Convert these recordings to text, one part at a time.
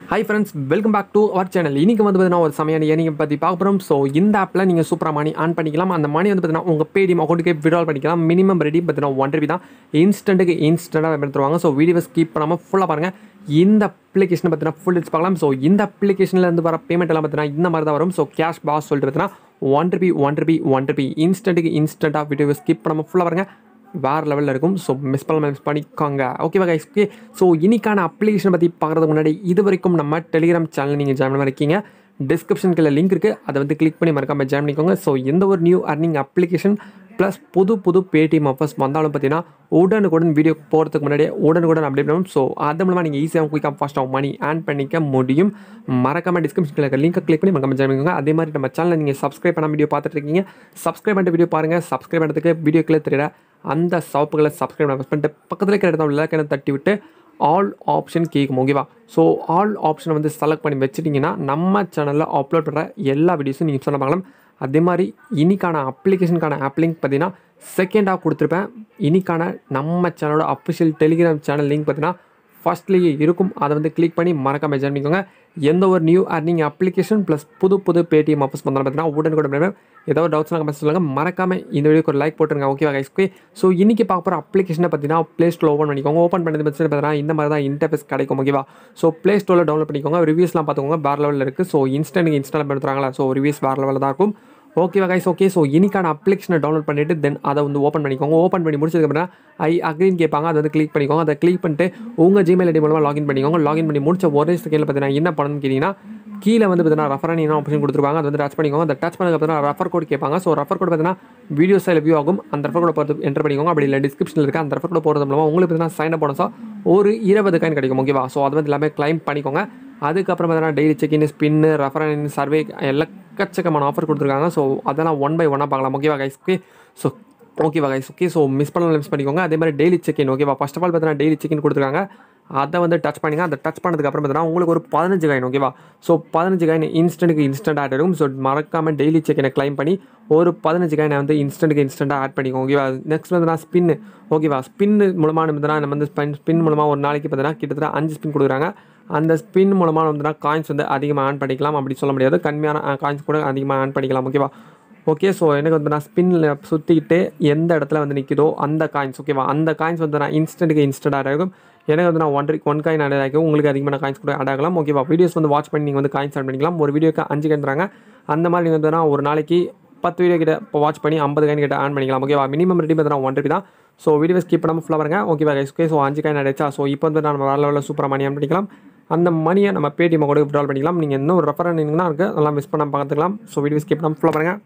high friends welcome back to our channel இன்னைக்கு வந்து பார்த்தீங்கன்னா ஒரு சமையல் ஏனிங்க பற்றி பார்க்க போகிறோம் ஸோ இந்த ஆப்பில் நீங்கள் சூப்பராக மணி ஆன் பண்ணிக்கலாம் அந்த மணி வந்து பார்த்தீங்கன்னா உங்கள் பேடிஎம் அக்கௌண்ட்டுக்கு விட்ரால் பண்ணிக்கலாம் மினிமம் ரெடி பார்த்தீங்கன்னா ஒன் ரூபி தான் இன்ஸ்டன்ட்டுக்கு இன்ஸ்டண்ட்டாக எடுத்துருவாங்க ஸோ வீடியோ ஸ்கிப் பண்ணாமல் ஃபுல்லாக பாருங்கள் இந்த அப்ளிகேஷன் பார்த்தீங்கன்னா ஃபுல் டிட்ஸ் பார்க்கலாம் ஸோ இந்த அப்ளிகேஷனில் இருந்து வர பேமெண்ட் எல்லாம் பார்த்தீங்கன்னா இந்த மாதிரி தான் வரும் ஸோ கேஷ் பாஸ் சொல்லிட்டு பார்த்தீங்கன்னா one rupee one rupee one rupee இன்ஸ்டன்ட்டுக்கு இன்ஸ்டண்ட்டாக வீடியோ ஸ்கிப் பண்ணாமல் ஃபுல்லாக பாருங்கள் வேறு லெவலில் இருக்கும் ஸோ மிஸ் பண்ணாமல் மிஸ் பண்ணிக்கோங்க ஓகேவா கைஸ் ஓகே ஸோ இன்னைக்கான அப்ளிகேஷன் பற்றி பார்க்குறதுக்கு முன்னாடி இது வரைக்கும் நம்ம டெலிகிராம் சேனல் நீங்கள் ஜாயின் பண்ணி இருக்கீங்க டிஸ்கிரிப்ஷனுக்குள்ள லிங்க் இருக்குது அதை வந்து கிளிக் பண்ணி மறக்காமல் ஜாயின் பண்ணிக்கோங்க ஸோ எந்த ஒரு நியூ அர்னிங் அப்ளிகேஷன் ப்ளஸ் புது புது பேடிஎம் ஆஃபர்ஸ் வந்தாலும் பார்த்தீங்கன்னா உடனுக்குடன் வீடியோ போகிறதுக்கு முன்னாடியே உடனுக்குடன் அப்டேட் பண்ணணும் ஸோ அது மூலமாக நீங்கள் ஈஸியாக குயிக்காக ஃபாஸ்ட்டாக மணி ஆன் பண்ணிக்க முடியும் மறக்காம டிஸ்கிரிப்ஷனில் இருக்க லிங்கை கிளிக் பண்ணி மறக்காம ஜாயின் பண்ணிக்கோங்க அதே மாதிரி நம்ம சேனலில் நீங்கள் சப்ஸ்கிரைப் பண்ண வீடியோ பார்த்துட்டு இருக்கீங்க சப்ஸ்கிரைப் பண்ணிட்டு வீடியோ பாருங்கள் சப்ஸ்கிரைப் பண்ணுறதுக்கு வீடியோக்குள்ளே தெரியல அந்த சவப்புகளை சப்ஸ்கிரைப் பண்ண பண்ணிட்டு பக்கத்தில் இருக்கிற இடத்துல விளக்கணை தட்டி விட்டு ஆல் ஆப்ஷன் கேட்கும் ஓகேவா ஸோ ஆல் ஆப்ஷனை வந்து செலக்ட் பண்ணி வச்சுட்டிங்கன்னா நம்ம சேனலில் அப்லோட் பண்ணுற எல்லா வீடியோஸும் நீங்கள் சொல்ல பார்க்கலாம் அதே மாதிரி இன்னைக்கான அப்ளிகேஷனுக்கான ஆப் லிங்க் பார்த்தீங்கன்னா செகண்டாக கொடுத்துருப்பேன் இன்னைக்கான நம்ம சேனலோட அஃபிஷியல் டெலிகிராம் சேனல் லிங்க் பார்த்தீங்கன்னா ஃபஸ்ட்லேயே இருக்கும் அதை வந்து கிளிக் பண்ணி மறக்காம ஜாயின் பண்ணிக்கோங்க எந்த ஒரு நியூ அர்னிங் அப்ளிகேஷன் ப்ளஸ் புது புது பேடிஎம் ஆஃபர்ஸ் வந்தாலும் பார்த்தீங்கன்னா உடனுக்குடன் கூட ஏதாவது டவுட்ஸ்லாம் கமெண்ட் சொல்லுங்கள் மறக்காம இந்த வீடியோக்கு ஒரு லைக் போட்டுருங்க ஓகேவா கைஸ் ஓகே ஸோ இன்றைக்கி பார்க்க போகிற அப்ளிகேஷனை பார்த்தீங்கன்னா ப்ளே ஸ்டோர் ஓப்பன் பண்ணிக்கோங்க ஓப்பன் பண்ணது பட்சத்தில் பார்த்தீங்கன்னா இந்த மாதிரி தான் இன்டர்ஃபேஸ் கிடைக்கும் ஓகேவா ஸோ ப்ளே ஸ்டோரில் டவுன்லோட் பண்ணிக்கோங்க ரிவ்யூஸ்லாம் பார்த்துக்கோங்க வேறு லெவலில் இருக்குது ஸோ இன்ஸ்டன்ட் இன்ஸ்டால் பண்ணுறாங்களா ஸோ ரிவ்யூஸ் வேறு லெவலில் தான் இருக்கும் ஓகேவா கைஸ் ஓகே ஸோ இன்னைக்கான அப்ளிகேஷனை டவுன்லோட் பண்ணிட்டு தென் அதை வந்து ஓப்பன் பண்ணிக்கோங்க ஓப்பன் பண்ணி முடிச்சதுக்கப்புறம் ஐ அக்ரின் கேட்பாங்க அதை வந்து கிளிக் பண்ணிக்கோங்க அதை கிளிக் பண்ணிட்டு உங்கள் ஜிமெயில் ஐடி மூலமாக லாகின் பண்ணிக்கோங்க லாகின் பண்ணி முடிச்ச ஒரே செகண்டில் பார்த்தீங்கன்னா என்ன பண்ணணும்னு கேட்டிங்கன்னா கீழே வந்து பார்த்தீங்கன்னா ரெஃபரன் என்ன ஆப்ஷன் கொடுத்துருப்பாங்க அதை வந்து டச் பண்ணிக்கோங்க அந்த டச் பண்ணதுக்கு பார்த்தீங்கன்னா ரெஃபர் கோட் கேட்பாங்க ஸோ ரெஃபர் கோட் பார்த்தீங்கன்னா வீடியோ சைடில் வியூ ஆகும் அந்த ரெஃபர் கோட் பார்த்து என்டர் பண்ணிக்கோங்க அப்படி இல்லை டிஸ்கிரிப்ஷனில் இருக்க அந்த ரெஃபர் கோட் போகிறது மூலமாக உங்களுக்கு பார்த்தீங்கன்னா சைன் அப் போனஸாக ஒரு இருபது காயின் கிடைக்கும் ஓகேவா ஸோ அது வந்து எல்லாமே கிளைம் பண்ணிக்கோங்க அதுக்கப்புறம் பார்த்தீங்கன்னா டெய்லி செக்இன் ஸ்பின்னு ரெஃபரன் சர்வே எல்லக்கச்சக்கமான ஆஃபர் கொடுத்துருக்காங்க ஸோ அதெல்லாம் ஒன் பை ஒன்னாக பார்க்கலாம் ஓகேவா கைஸ் ஓகே ஸோ ஓகேவா கைஸ் ஓகே ஸோ மிஸ் பண்ணலாம் மிஸ் பண்ணிக்கோங்க அதே மாதிரி டெய்லி செக்இன் ஓகேவா ஃபஸ்ட் ஆஃப் ஆல் பார்த்தீங்கன்னா டெய்லி செக்இன் கொடுத்துருக்காங்க அதை வந்து டச் பண்ணிங்க அதை டச் பண்ணதுக்கு அப்புறம் பார்த்தீங்கன்னா உங்களுக்கு ஒரு பதினஞ்சு காயின் ஓகேவா ஸோ பதினஞ்சு காயின் இன்ஸ்டன்ட்டுக்கு இன்ஸ்டன்ட் ஆட் ஆகும் ஸோ மறக்காமல் டெய்லி செக்கினை கிளைம் பண்ணி ஒரு பதினஞ்சு காயினை வந்து இன்ஸ்டன்ட்டுக்கு இன்ஸ்டண்ட்டாக ஆட் பண்ணிக்கோங்க ஓகேவா நெக்ஸ்ட் வந்து நான் ஸ்பின் ஓகேவா ஸ்பின் மூலமாக பார்த்தீங்கன்னா நம்ம வந்து ஸ்பின் ஸ்பின் மூலமாக ஒரு நாளைக்கு பார்த்தீங்கன்னா கிட்டத்தட்ட அஞ்சு ஸ்பின் கொடுக்குறாங்க அந்த ஸ்பின் மூலமாக வந்து காயின்ஸ் வந்து அதிகமாக ஆன் பண்ணிக்கலாம் அப்படி சொல்ல முடியாது கம்மியான காயின்ஸ் கூட அதிகமாக ஆன் பண்ணிக்கலாம் ஓகேவா ஓகே ஸோ எனக்கு வந்து நான் ஸ்பின்னில் சுற்றிக்கிட்டு எந்த இடத்துல வந்து நிற்கிதோ அந்த காயின்ஸ் ஓகேவா அந்த காயின்ஸ் வந்து நான் இன்ஸ்டன்ட்டுக்கு இன்ஸ்டன்ட் ஆட் ஆகும் எனக்கு வந்து நான் ஒன் ஒன் காயின் ஆட் ஆகும் உங்களுக்கு அதிகமான காயின்ஸ் கூட ஆட் ஆகலாம் ஓகேவா வீடியோஸ் வந்து வாட்ச் பண்ணி நீங்கள் வந்து காயின்ஸ் ஆட் பண்ணிக்கலாம் ஒரு வீடியோக்கு அஞ்சு காயின் தராங்க அந்த மாதிரி நீங்கள் வந்து ஒரு நாளைக்கு பத்து வீடியோ கிட்ட இப்போ வாட்ச் பண்ணி ஐம்பது காயின் கிட்ட ஆன் பண்ணிக்கலாம் ஓகேவா மினிமம் ரெடி பார்த்தா ஒன் ருபி தான் ஸோ வீடியோ ஸ்கிப் பண்ணாமல் ஃபுல்லாக பாருங்க ஓகேவா ஓகே ஸோ அஞ்சு காயின் ஆடிச்சா ஸோ இப்போ வந்து நம்ம வேறு லெவலில் சூப்பராக மணி ஆன் பண்ணிக்கலாம் அந்த மணியை நம்ம பேடிஎம் கூட விட்ரால் பண்ணிக்கலாம் நீங்கள் இன்னும் ஒரு ரெஃபரன் இருந்தீங்கன்னா இருக்குது அதெல்லாம் மிஸ் பண்ணாமல் பார்த்துக்கலாம் ஸோ வீடியோ ஸ்கிப் பண்ணாமல் ஃபுல்லாக பாருங்கள்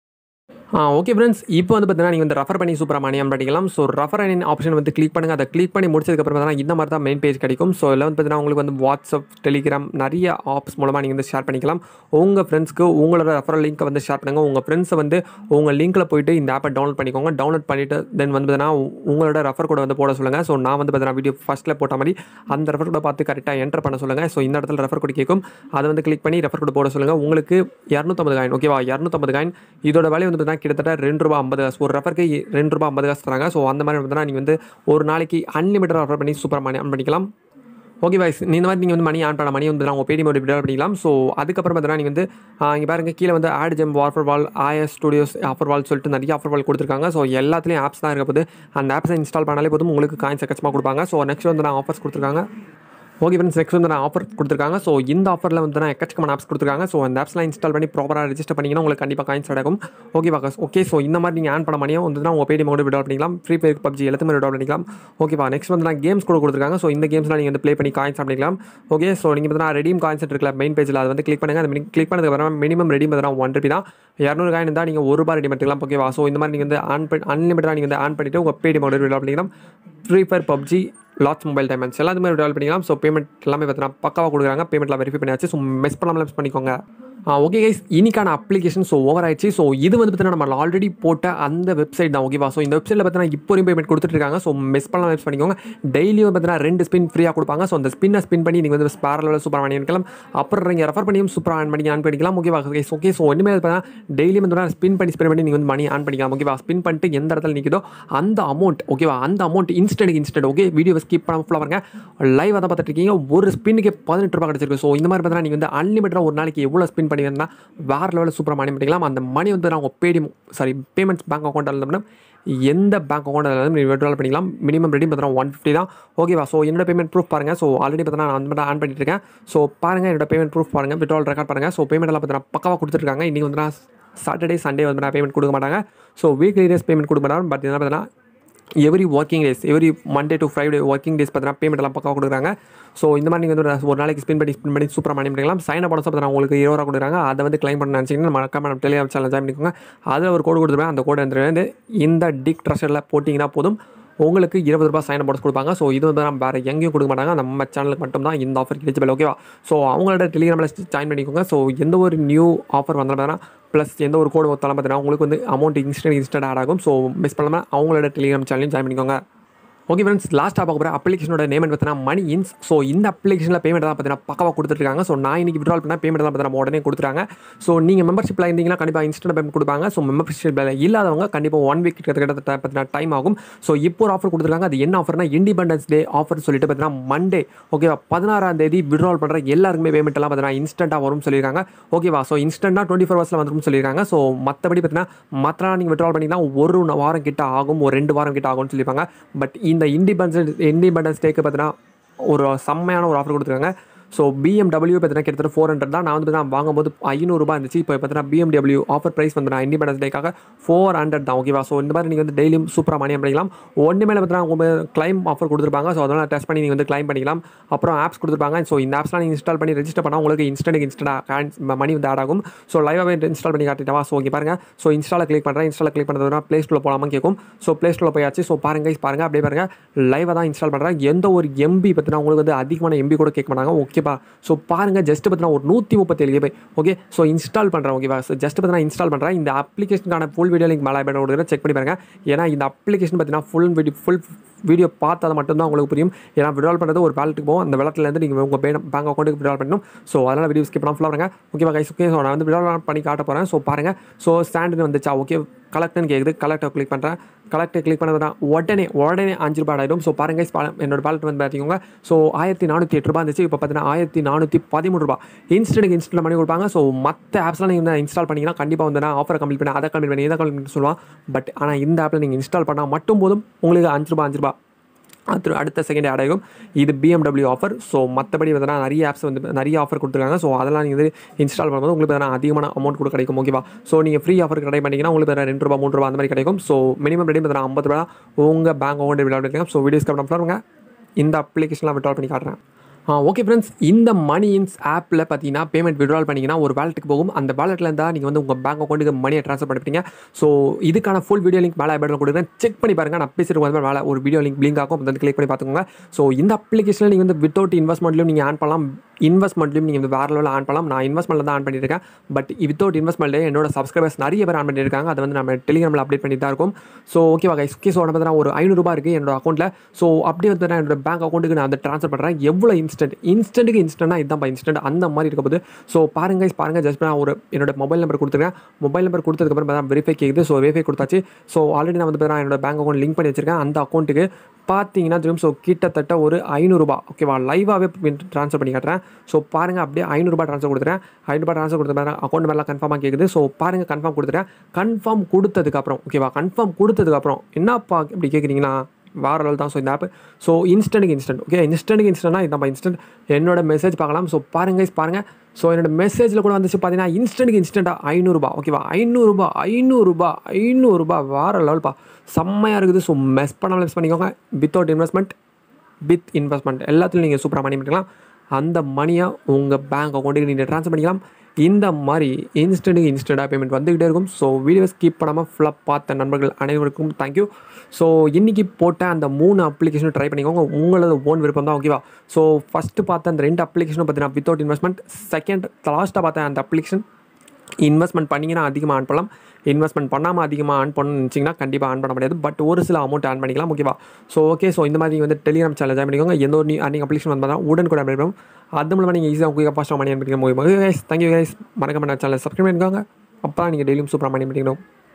ஆ ஓகே ஃப்ரெண்ட்ஸ் இப்போ வந்து பார்த்தீங்கன்னா நீங்கள் வந்து ரெஃபர் பண்ணி சூப்பராக மணி ஆன் பண்ணிக்கலாம் ஸோ ரெஃபர் அண்ட் ஆப்ஷன் வந்து கிளிக் பண்ணுங்கள் அதை கிளிக் பண்ணி முடிச்சதுக்கப்புறம் பார்த்தீங்கன்னா இந்த மாதிரி தான் மெயின் பேஜ் கிடைக்கும் ஸோ இதில் வந்து பார்த்தீங்கன்னா உங்களுக்கு வந்து வாட்ஸ்அப் டெலிகிராம் நிறைய ஆப்ஸ் மூலமாக நீங்கள் வந்து ஷேர் பண்ணிக்கலாம் உங்கள் ஃப்ரெண்ட்ஸ்க்கு உங்களோட ரெஃபரல் லிங்க்கை வந்து ஷேர் பண்ணுங்கள் உங்கள் ஃப்ரெண்ட்ஸை வந்து உங்கள் லிங்க்கில் போயிட்டு இந்த ஆப்பை டவுன்லோட் பண்ணிக்கோங்க டவுன்லோட் பண்ணிவிட்டு தென் வந்து பார்த்தீங்கன்னா உங்களோட ரெஃபர் கோடை வந்து போட சொல்லுங்கள் ஸோ நான் வந்து பார்த்தீங்கன்னா வீடியோ ஃபஸ்ட்டில் போட்ட மாதிரி அந்த ரெஃபர் கோடை பார்த்து கரெக்டாக என்டர் பண்ண சொல்லுங்கள் ஸோ இந்த இடத்துல ரெஃபர் கோட் கேட்கும் அதை வந்து கிளிக் பண்ணி ரெஃபர் கோட் போட சொல்லுங்கள் உங்களுக்கு இரநூத்தம்பது காயின் ஓகேவா இரநூத்தம்பது காயின் இதோட வேலை வந்து பார்த்தீங்கன்னா கிட்டத்தட்ட ரெண்டு ரூபா ஐம்பது காசு ஒரு ரெஃபருக்கு ரெண்டு ரூபா ஐம்பது காசு தராங்க ஸோ அந்த மாதிரி பார்த்தீங்கன்னா நீங்கள் வந்து ஒரு நாளைக்கு அன்லிமிட்டட் ரெஃபர் பண்ணி சூப்பர் மணி ஆன் பண்ணிக்கலாம் ஓகே வைஸ் இந்த மாதிரி நீங்கள் வந்து மணி ஆன் பண்ண மணி வந்து உங்கள் பேடிஎம் விட்ரா பண்ணிக்கலாம் ஸோ அதுக்கப்புறம் பார்த்தீங்கன்னா நீங்கள் வந்து இங்கே பாருங்க கீழே வந்து ஆட் ஜெம் ஆஃபர் வால் ஆயஸ் ஸ்டுடியோஸ் ஆஃபர் வால் சொல்லிட்டு நிறைய ஆஃபர் வால் கொடுத்துருக்காங்க ஸோ எல்லாத்துலேயும் ஆப்ஸ் தான் இருக்க போது அந்த ஆப்ஸை இன்ஸ்டால் பண்ணாலே போதும் உங்களுக்கு காயின்ஸ் கச்சமாக கொடுப்பாங்க ஸோ நெக்ஸ்ட் வந்து நான் ஆஃபர்ஸ் கொடுத்துருக்காங்க ஓகே ஃப்ரெண்ட்ஸ் நெக்ஸ்ட் வந்து நான் ஆஃபர் கொடுத்துருக்காங்க ஸோ இந்த ஆஃபரில் வந்து நான் எக்கச்சக்கமான ஆப்ஸ் கொடுத்துருக்காங்க ஸோ அந்த ஆப்ஸ்லாம் இன்ஸ்டால் பண்ணி ப்ராப்பராக ரெஜிஸ்டர் பண்ணிங்கன்னா உங்களுக்கு கண்டிப்பாக காயின்ஸ் கிடைக்கும் ஓகே பாக்கஸ் ஓகே ஸோ இந்த மாதிரி நீங்கள் ஆன் பண்ண மணியும் வந்து உங்கள் பேடிஎம் கூட விட்ரா பண்ணிக்கலாம் ஃப்ரீ ஃபயர் பப்ஜி எல்லாத்துமே விட்ரா பண்ணிக்கலாம் ஓகேவா நெக்ஸ்ட் வந்து நான் கேம்ஸ் கூட கொடுத்துருக்காங்க ஸோ இந்த கேம்ஸ்லாம் நீங்கள் வந்து ப்ளே பண்ணி காயின்ஸ் பண்ணிக்கலாம் ஓகே ஸோ நீங்கள் பார்த்தா ரெடீம் காயின்ஸ் இருக்கல மெயின் பேஜில் அதை வந்து கிளிக் பண்ணுங்கள் அந்த கிளிக் பண்ணதுக்கு மினிமம் ரெடி பார்த்தா ஒன் ருபி தான் இரநூறு காயின் இருந்தால் நீங்கள் ஒரு ரூபாய் ரெடி பண்ணிக்கலாம் ஓகேவா ஸோ இந்த மாதிரி நீங்கள் வந்து ஆன் பண்ணி அன்லிமிட்டடாக நீங்கள் வந்து ஆன் பண்ணிவிட்டு உங்கள் பேடிஎம் கூட விட்ரா பண்ணிக்கலாம் ஃப்ரீ ஃபயர் பப்ஜி லாட்ஸ் மொபைல் டைமண்ட்ஸ் எல்லாத்துமே டெவலப் பண்ணிக்கலாம் ஸோ பேமெண்ட் எல்லாமே பார்த்தீங்கன்னா பக்காவாக கொடுக்குறாங்க பேமெண்ட்லாம் வெரிஃபை பண்ணியாச்சு ஸோ மிஸ் பண்ணாமல் மிஸ் பண்ணிக்கோங்க ஓகே கைஸ் இன்னைக்கான அப்ளிகேஷன் ஸோ ஓவர் ஆயிடுச்சு ஸோ இது வந்து பார்த்தீங்கன்னா நம்ம ஆல்ரெடி போட்ட அந்த வெப்சைட் தான் ஓகேவா ஸோ இந்த வெப்சைட்டில் பார்த்தீங்கன்னா இப்போ வரையும் பேமெண்ட் கொடுத்துட்ருக்காங்க ஸோ மிஸ் பண்ணலாம் மிஸ் பண்ணிக்கோங்க டெய்லியும் பார்த்தீங்கன்னா ரெண்டு ஸ்பின் ஃப்ரீயாக கொடுப்பாங்க ஸோ அந்த ஸ்பின்னை ஸ்பின் பண்ணி நீங்கள் வந்து ஸ்பேர் லெவலில் சூப்பராக பண்ணிக்கலாம் அப்புறம் நீங்கள் ரெஃபர் பண்ணியும் சூப்பராக ஆன் பண்ணி ஆன் பண்ணிக்கலாம் ஓகேவா கைஸ் ஓகே ஸோ இனிமேல் பார்த்தீங்கன்னா டெய்லியும் வந்து ஸ்பின் பண்ணி ஸ்பின் பண்ணி நீங்கள் வந்து மணி ஆன் பண்ணிக்கலாம் ஓகேவா ஸ்பின் பண்ணிட்டு எந்த இடத்துல நிற்குதோ அந்த அமௌண்ட் ஓகேவா அந்த amount instant instant okay video skip பண்ணாமல் ஃபுல்லாக பாருங்க லைவ் தான் பார்த்துட்டு இருக்கீங்க ஒரு ஸ்பின்னுக்கு பதினெட்டு ரூபாய் கிடச்சிருக்கு ஸோ இந்த மாதிரி பார்த்தீங்கன்னா நீங்கள் வந்து அன்லிமிட்டடாக ஒரு நாளைக்கு எவ்வளோ ஸ்பின் பண்ணி வந்தால் வேறு லெவலில் சூப்பராக மணி பண்ணிக்கலாம் அந்த மணி வந்து நான் உங்கள் Paytm sorry payments bank account இருந்தோம்னா எந்த பேங்க் அக்கௌண்ட் இருந்தாலும் நீங்கள் விட்ரால் பண்ணிக்கலாம் மினிமம் ரெடி பார்த்தீங்கன்னா ஒன் ஃபிஃப்டி தான் ஓகேவா ஸோ என்னோட பேமெண்ட் ப்ரூஃப் பாருங்கள் ஸோ ஆல்ரெடி பார்த்தீங்கன்னா நான் வந்து ஆன் பண்ணிட்டு இருக்கேன் ஸோ பாருங்கள் என்னோட பேமெண்ட் ப்ரூஃப் பாருங்கள் விட்ரால் ரெக்கார்ட் பாருங்கள் ஸோ பேமெண்ட் எல்லாம் பார்த்தீங்கன்னா பக்கவாக கொடுத்துருக்காங்க இன்றைக்கி வந்து நான் சாட்டர்டே சண்டே வந்து நான் பேமெண்ட் கொடுக்க மாட்டாங்க ஸோ வீக்லி டேஸ் பேமெண்ட் கொடுக்க மாட்டாங்க பட் என்ன பார்த்தீங்கன்னா every working days every Monday to Friday working days பார்த்தீங்கன்னா பேமெண்ட் எல்லாம் பக்கம் கொடுக்குறாங்க ஸோ இந்த மாதிரி நீங்கள் வந்து ஒரு நாளைக்கு ஸ்பின் பண்ணி ஸ்பின் பண்ணி சூப்பராக மணி பண்ணிக்கலாம் சைன் அப் பண்ண பார்த்தீங்கன்னா உங்களுக்கு இருபது ரூபா கொடுக்குறாங்க அதை வந்து கிளைம் பண்ண நினச்சிங்கன்னா மறக்காம நம்ம டெலிகிராம் சேனல் ஜாயின் பண்ணிக்கோங்க அதில் ஒரு கோடு கொடுத்துருவேன் அந்த கோடு வந்து இந்த டிக் ட்ரெஷரில் போட்டிங்கன்னா போதும் உங்களுக்கு இருபது ரூபாய் சைன் போட்டு கொடுப்பாங்க ஸோ இது வந்து நம்ம வேறு எங்கேயும் கொடுக்க மாட்டாங்க நம்ம சேனலுக்கு மட்டும் தான் இந்த ஆஃபர் எலிஜிபிள் ஓகேவா ஸோ அவங்களோட டெலிகிராமில் ஜாயின் பண்ணிக்கோங்க ஸோ எந்த ஒரு நியூ ஆஃபர் வந்தால் பார்த்தீங்கன்னா ப்ளஸ் எந்த ஒரு கோடு ஒத்தாலும் பார்த்தீங்கன்னா உங்களுக்கு வந்து அமௌண்ட் இன்ஸ்டன்ட் இன்ஸ்டன்ட் ஆட் ஆகும் ஸோ மிஸ் பண்ணாமல் அவங்களோட டெலிகிராம் சேனலையும் ஜாயின் பண்ணிக்கோங்க ஓகே ஃப்ரெண்ட்ஸ் லாஸ்ட்டாக பார்க்க போகிற அப்ளிகேஷனோட நேம் பார்த்தீங்கன்னா மணி இன்ஸ் ஸோ இந்த அப்ளிகேஷனில் பேமெண்ட் தான் பார்த்தீங்கன்னா பக்கவாக கொடுத்துருக்காங்க ஸோ நான் இன்னைக்கு விட்ரால் பண்ணால் பேமெண்ட் தான் பார்த்தீங்கன்னா உடனே கொடுத்துறாங்க ஸோ நீங்கள் மெம்பர்ஷிப்பில் இருந்தீங்கன்னா கண்டிப்பாக இன்ஸ்டன்ட் பேமெண்ட் கொடுப்பாங்க ஸோ மெம்பர்ஷிப்பில் இல்லாதவங்க கண்டிப்பாக ஒன் வீக் கிட்டத்தட்ட பார்த்தீங்கன்னா டைம் ஆகும் ஸோ இப்போ ஒரு ஆஃபர் கொடுத்துருக்காங்க அது என்ன ஆஃபர்னா இண்டிபெண்டன்ஸ் டே ஆஃபர் சொல்லிட்டு பார்த்தீங்கன்னா மண்டே ஓகேவா பதினாறாம் தேதி விட்ரால் பண்ணுற எல்லாருக்குமே பேமெண்ட் எல்லாம் பார்த்தீங்கன்னா இன்ஸ்டண்ட்டாக வரும்னு சொல்லியிருக்காங்க ஓகேவா ஸோ இன்ஸ்டன்ட்டாக டுவெண்ட்டி ஃபோர் ஹவர்ஸில் வந்துடும் சொல்லியிருக்காங்க ஸோ மற்றபடி பார்த்தீங்கன்னா மற்ற நீங்கள் விட்ரால் பண்ணிங்கன்னா ஒரு வாரம் கிட்ட ஆகும் ஒரு ரெண்டு வாரம் கிட்ட ஆகும்னு சொல்லியிருப்பாங்க பட் இந்த இண்டிபெண்டன்ஸ் இண்டிபெண்டன்ஸ் டேக்கு பார்த்தீங்கன்னா ஒரு செம்மையான ஒரு ஆஃபர் கொடுத்துருக்காங்க ஸோ பிஎம்டபிள்யூ பார்த்தீங்கன்னா கிட்டத்தட்ட ஃபோர் ஹண்ட்ரட் தான் நான் வந்து பார்த்தீங்கன்னா வாங்கும்போது ஐநூறுரூபா இருந்துச்சு இப்போ பார்த்தீங்கன்னா பிஎம்டபிள்யூ ஆஃபர் ப்ரைஸ் வந்து நான் இண்டிபெண்டன்ஸ் டேக்காக ஃபோர் ஹண்ட்ரட் தான் ஓகேவா ஸோ இந்த மாதிரி நீங்கள் வந்து டெய்லியும் சூப்பராக மணி பண்ணிக்கலாம் ஒன்று மேலே பார்த்தீங்கன்னா உங்கள் கிளைம் ஆஃபர் கொடுத்துருப்பாங்க ஸோ அதனால் டெஸ்ட் பண்ணி நீங்கள் வந்து கிளைம் பண்ணிக்கலாம் அப்புறம் ஆப்ஸ் கொடுத்துருப்பாங்க ஸோ இந்த ஆப்ஸ்லாம் நீங்கள் இன்ஸ்டால் பண்ணி ரெஜிஸ்டர் பண்ணால் உங்களுக்கு இன்ஸ்டன்ட் இன்ஸ்டன்ட் மணி வந்து ஆட் ஆகும் ஸோ லைவாகவே இன்ஸ்டால் பண்ணி காட்டிட்டவா ஸோ ஓகே பாருங்கள் ஸோ இன்ஸ்டாலில் கிளிக் பண்ணுறேன் இன்ஸ்டாலில் கிளிக் பண்ணுறதுனா ப்ளே ஸ்டோரில் போகலாமா கேட்கும் ஸோ ப்ளே ஸ்டோரில் போயாச்சு ஸோ பாருங்க guys, பாருங்க அப்படியே பாருங்க லைவாக தான் இன்ஸ்டால் பண்ணுறேன் எந்த ஒரு எம்பி பார்த்தீங்கன்னா உங்களுக்கு வந்து அதிகமான எம்பி கூட கேட்க மாட்டாங்க ஓகேப்பா ஸோ பாருங்க ஜஸ்ட் பார்த்தீங்கன்னா ஒரு நூற்றி முப்பத்தேழு GB ஓகே ஸோ இன்ஸ்டால் பண்ணுறேன் ஓகேவா ஸோ ஜஸ்ட் பார்த்தீங்கன்னா இன்ஸ்டால் பண்ணுறேன் இந்த அப்ளிகேஷனுக்கான ஃபுல் வீடியோ லிங்க் மேலே பேட் கொடுக்குறேன் செக் பண்ணி பாருங்க ஏன்னா இந்த அப்ளிகேஷன் பார்த்தீங்கன்னா ஃபுல் வீடியோ ஃபுல் வீடியோ பார்த்தா மட்டும்தான் உங்களுக்கு புரியும் ஏன்னா விட்ரால் பண்ணுறது ஒரு வேலட்டுக்கு போகும் அந்த வேலட்லேருந்து நீங்கள் உங்கள் பேங்க் பேங்க் அக்கௌண்ட்டுக்கு விட்ரால் பண்ணணும் ஸோ அதனால் வீடியோ ஸ்கிப் பண்ணாமல் ஃபுல்லாக பாருங்க ஓகேவா கைஸ் ஓகே ஸோ நான் வந்து விட்ரால் பண்ணி காட்ட போகிறேன் ஸோ பாருங்கள் ஸோ ஸ்டாண்டுன்னு வந்துச்சா ஓகே கலெக்ட்னு கேட்குது கலெக்டை கிளிக் பண்ணுறேன் கலெக்டை கிளிக் பண்ணது உடனே உடனே அஞ்சு ரூபாய் ஆகிடும் ஸோ பாருங்க guys, பா- என்னோட பேலட் வந்து பார்த்தீங்க ஸோ ஆயிரத்தி நானூற்றி எட்டு ரூபா இருந்துச்சு இப்போ பார்த்தீங்கன்னா ஆயிரத்தி நானூற்றி பதிமூணு ரூபா இன்ஸ்டன்ட் இன்ஸ்டால் பண்ணி கொடுப்பாங்க ஸோ மற்ற ஆப்ஸ்லாம் நீங்கள் இன்ஸ்டால் பண்ணிங்கன்னா கண்டிப்பாக வந்து நான் ஆஃபர் கம்ப்ளீட் பண்ணி அதை கம்ப்ளீட் பண்ணி இதை கம்ப்ளீட் பண்ணி சொல்லுவான் பட் ஆனால் இந்த ஆப்பில் நீங்கள் இன்ஸ்டால் பண்ணால் மட்டும் போதும் உங்களுக்கு அஞ்சு ரூபா அஞ்சு ரூபா அது அடுத்த செகண்ட் ஆட் ஆகும் இது பிஎம்டபிள்யூ ஆஃபர் ஸோ மற்றபடி வந்து நிறைய ஆப்ஸ் வந்து நிறைய ஆஃபர் கொடுத்துருக்காங்க ஸோ அதெல்லாம் நீங்கள் வந்து இன்ஸ்டால் பண்ணும்போது உங்களுக்கு பார்த்தீங்கன்னா அதிகமான அமௌண்ட் கூட கிடைக்கும் ஓகேவா ஸோ நீங்கள் ஃப்ரீ ஆஃபர் ட்ரை பண்ணிங்கன்னா உங்களுக்கு பார்த்தீங்கன்னா ரெண்டு ரூபா மூணு ரூபா அந்த மாதிரி கிடைக்கும் ஸோ மினிமம் ரெடி பார்த்தீங்கன்னா ஐம்பது ரூபா உங்கள் பேங்க் அக்கௌண்ட் விளையாட பண்ணிக்கலாம் ஸோ வீடியோஸ் கவனம் பாருங்க இந்த அப்ளிகேஷன்லாம் விட்ரால் பண்ணி காட்டுறேன் ஓகே ஃப்ரெண்ட்ஸ் இந்த மணி இன்ஸ் ஆப்பில் பார்த்தீங்கன்னா பேமெண்ட் விட்ரால் பண்ணிங்கன்னா ஒரு வேலெட்டுக்கு போகும் அந்த வேலெட்டில் இருந்தால் நீங்கள் வந்து உங்கள் பேங்க் அக்கௌண்ட்டுக்கு மணியை ட்ரான்ஸ்ஃபர் பண்ணிப்பீங்க ஸோ இதுக்கான ஃபுல் வீடியோ லிங்க் மேலே பேட்டில் கொடுக்குறேன் செக் பண்ணி பாருங்கள் நான் பேசுகிற மேலே ஒரு வீடியோ லிங்க் லிங்க் ஆகும் வந்து கிளிக் பண்ணி பார்த்துக்கோங்க ஸோ இந்த அப்ளிகேஷனில் நீங்கள் வந்து வித்தவுட் இன்வெஸ்ட்மெண்ட்லையும் நீங்கள் ஆன் பண்ணலாம் இன்வெஸ்ட்மெண்ட்லையும் நீங்கள் வந்து வேறு லெவலில் ஆன் பண்ணலாம் நான் இன்வெஸ்ட்மெண்ட்டில் தான் ஆன் பண்ணியிருக்கேன் பட் வித்தவுட் இன்வெஸ்ட்மெண்ட்லே என்னோட சப்ஸ்கிரைபர்ஸ் நிறைய பேர் ஆன் பண்ணியிருக்காங்க அதை வந்து நம்ம டெலிகிராமில் அப்டேட் பண்ணி தான் இருக்கும் ஸோ ஓகேவா கைஸ் ஓகே ஸோ பார்த்தீங்கன்னா ஒரு ஐநூறுரூபா இருக்குது என்னோட அக்கௌண்ட்டில் ஸோ அப்படியே வந்து நான் என்னோட பேங்க் அக்கௌண்ட்டுக்கு நான் அதை ட்ரான்ஸ்ஃபர் பண்ணுறேன் எவ்வளோ இன்ஸ்டன்ட் இன்ஸ்டன்ட்டுக்கு இன்ஸ்டன்ட்டாக இதுதான் இன்ஸ்டன்ட் அந்த மாதிரி இருக்க போது ஸோ பாருங்க guys, பாருங்க ஜஸ்ட் நான் ஒரு என்னோட மொபைல் நம்பர் கொடுத்துருக்கேன் மொபைல் நம்பர் கொடுத்ததுக்கப்புறம் பார்த்தா வெரிஃபை கேட்குது ஸோ வெரிஃபை கொடுத்தாச்சு ஸோ ஆல்ரெடி நான் வந்து பார்த்தீங்கன்னா என்னோட பேங்க் அக்கௌண்ட் லிங்க் பண்ணி வச்சிருக்கேன் அந்த அக்கௌண்ட்டுக்கு பார்த்தீங்கன்னா தெரியும் ஸோ கிட்டத்தட்ட ஒரு ஐநூறுரூபா ஓகேவா லைவாகவே ட்ரான்ஸ்ஃபர் பண்ணி காட்டுறேன் ஸோ பாருங்கள் அப்படியே ஐநூறுரூபா ட்ரான்ஸ்ஃபர் கொடுத்துறேன் ஐநூறுபா ட்ரான்ஸ்ஃபர் கொடுத்த மாதிரி அக்கௌண்ட் மேலாம் கன்ஃபார்மாக கேட்குது ஸோ பாருங்கள் கன்ஃபார்ம் கொடுத்துறேன் கன்ஃபார்ம் கொடுத்ததுக்கப்புறம் ஓகேவா கன்ஃபார்ம் கொடுத்ததுக்கப்புறம் என்னப்பா இப்படி கேட்குறீங்கன்னா வேறு லெவல் தான் ஸோ இந்த ஆப் ஸோ இன்ஸ்டன்ட்டுக்கு இன்ஸ்டன்ட் ஓகே இன்ஸ்டன்ட்டுக்கு இன்ஸ்டன்ட்னா இதான் இன்ஸ்டன்ட் என்னோட மெசேஜ் பார்க்கலாம் ஸோ பாருங்க guys, பாருங்க ஸோ என்னோட மெசேஜில் கூட வந்துச்சு பார்த்தீங்கன்னா இன்ஸ்டன்ட்டுக்கு இன்ஸ்டண்ட்டாக ஐநூறுரூபா ஓகேவா ஐநூறுரூபா ஐநூறுரூபா ஐநூறுரூபா வேறு லெவல்ப்பா செம்மையாக இருக்குது ஸோ மெஸ் பண்ணாமல் மிஸ் பண்ணிக்கோங்க வித்தவுட் இன்வெஸ்ட்மெண்ட் வித் இன்வெஸ்ட்மெண்ட் எல்லாத்துலையும் நீங்கள் சூப்பராக மணி பண்ணிக்கலாம் அந்த மணியை உங்கள் பேங்க் அக்கௌண்ட்டுக்கு நீங்கள் ட்ரான்ஸ்ஃபர் பண்ணிக்கலாம் இந்த மாதிரி இன்ஸ்டன்ட்டுக்கு இன்ஸ்டண்ட்டாக பேமெண்ட் வந்துக்கிட்டே இருக்கும் ஸோ வீடியோ ஸ்கிப் பண்ணாமல் ஃபுல்லாக பார்த்த நண்பர்கள் அனைவருக்கும் தேங்க்யூ ஸோ இன்றைக்கி போட்ட அந்த மூணு அப்ளிகேஷனும் ட்ரை பண்ணிக்கோங்க உங்களோட ஓன் விருப்பம் தான் ஓகேவா ஸோ ஃபஸ்ட்டு பார்த்த அந்த ரெண்டு அப்ளிகேஷனும் பார்த்தீங்கன்னா வித்தவுட் இன்வெஸ்ட்மெண்ட் செகண்ட் லாஸ்ட்டாக பார்த்த அந்த அப்ளிகேஷன் இன்வெஸ்ட்மெண்ட் பண்ணிங்கன்னா அதிகமாக ஆன் பண்ணலாம் இன்வெஸ்ட்மெண்ட் பண்ணாமல் அதிகமாக ஆன் பண்ணணும்னு நினச்சிங்கன்னா கண்டிப்பாக ஆன் பண்ண முடியாது பட் ஒரு சில அமௌண்ட் ஆன் பண்ணிக்கலாம் ஓகேவா ஸோ ஓகே ஸோ இந்த மாதிரி வந்து டெலிகிராம் சேனல் ஜாயின் பண்ணிக்கோங்க எந்த ஒரு அன்றைக்கி அப்ளிகேஷன் வந்தால் உடன் கூட அப்டேட் பண்ணும் அது மூலமாக நீங்கள் ஈஸியாக குயிக்காக ஃபாஸ்ட்டாக மணி அனுப்பிக்க முடியும் கைஸ் தேங்க்யூ கைஸ் மறக்காம சேனல் சப்ஸ்கிரைப் பண்ணிக்கோங்க அப்போ நீங்கள் டெய்லியும் சூப்பராக மணி பண்ணிக்கணும்